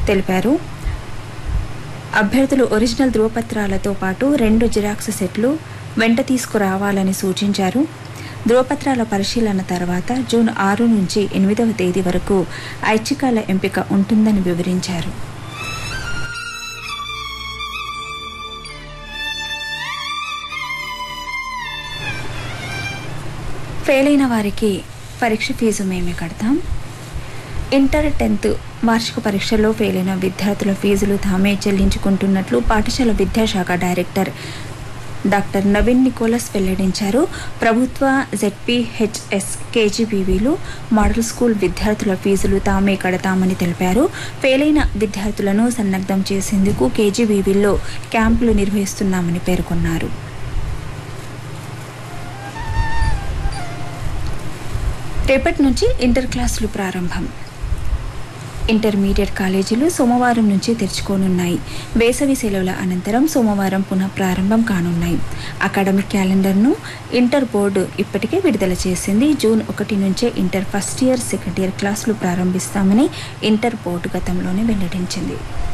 తెలిపారు అభ్యర్థులు ఒరిజినల్ ధృవపత్రాలతో పాటు రెండు జిరాక్స్ సెట్లు వెంట తీసుకురావాలని సూచించారు ధృవపత్రాల పరిశీలన తర్వాత జూన్ ఆరు నుంచి ఎనిమిదవ తేదీ వరకు ఐచ్ఛికాల ఎంపిక ఉంటుందని వివరించారు ఫెయిల్ అయిన వారికి పరీక్ష ఫీజు మేమే కడతాం ఇంటర్ టెన్త్ వార్షిక పరీక్షల్లో ఫెయిల్ అయిన విద్యార్థుల ఫీజులు తామే చెల్లించుకుంటున్నట్లు పాఠశాల విద్యాశాఖ డైరెక్టర్ డాక్టర్ నవీన్ నికోలస్ వెల్లడించారు ప్రభుత్వ జెడ్పీహెచ్ఎస్ కేజీబీవీలు మోడల్ స్కూల్ విద్యార్థుల ఫీజులు తామే కడతామని తెలిపారు ఫెయిల్ అయిన విద్యార్థులను సన్నద్ధం చేసేందుకు కేజీబీవీల్లో క్యాంపులు నిర్వహిస్తున్నామని పేర్కొన్నారు రేపటి నుంచి ఇంటర్ క్లాసులు ప్రారంభం ఇంటర్మీడియట్ కాలేజీలు సోమవారం నుంచి తెరుచుకోనున్నాయి వేసవి సెలవుల అనంతరం సోమవారం పునః ప్రారంభం కానున్నాయి అకాడమిక్ క్యాలెండర్ను ఇంటర్ బోర్డు ఇప్పటికే విడుదల చేసింది జూన్ ఒకటి నుంచే inter first year second year క్లాసులు ప్రారంభిస్తామని ఇంటర్ బోర్డు గతంలోనే వెల్లడించింది